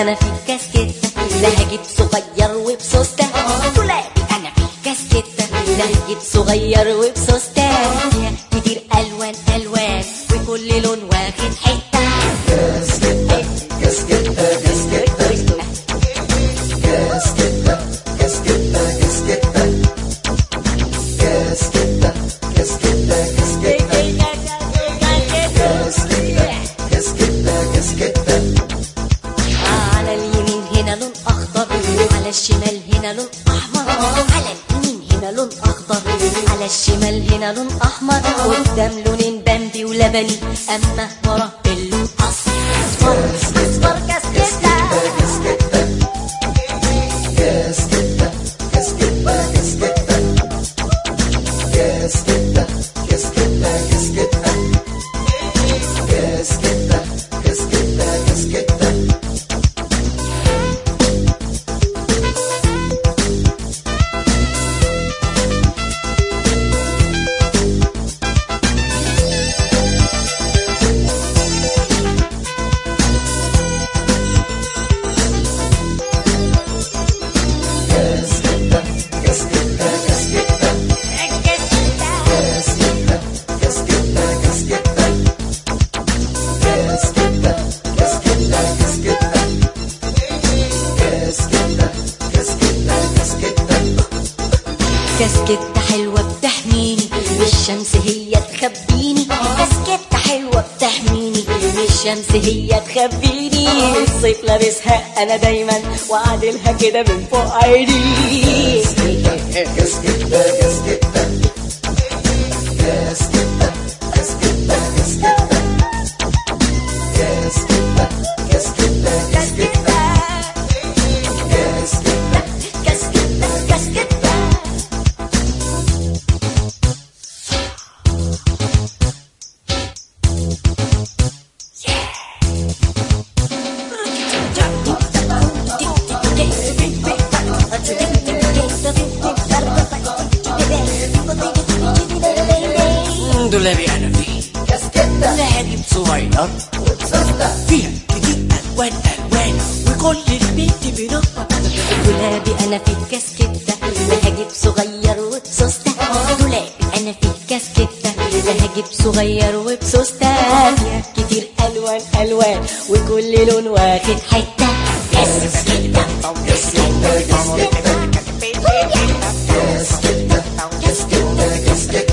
انا في كاسكتة لا هجيب صغير وبسوستة دولابي انا في كاسكتة لا هجيب صغير وبسوستة فيها كتير الوان الوان وكل لون واخد حتة على اليمين هنا لون اخضر على الشمال هنا لون احمر على اليمين هنا لون اخضر على الشمال هنا لون احمر قدام لونين بامبي ولبني اما ورا اللون اصفر اصفر كاسكيتا كاسكتة حلوة بتحميني الشمس هي تخبيني كاسكتة حلوة بتحميني الشمس هي تخبيني الصيف لابسها انا دايما وعادلها كده من فوق عيني كاسكتة كاسكتة كاسكتة دولابي انا فيه لعب صغير فيها كتير الوان الوان وكل البيت بنقطة دولابي انا في كاسكتة لا هجيب صغير وبسوستة دولابي انا في كاسكتة لا هجيب صغير وبسوستة فيها كتير الوان الوان وكل لون واخد حتة كاسكتة كاسكتة كاسكتة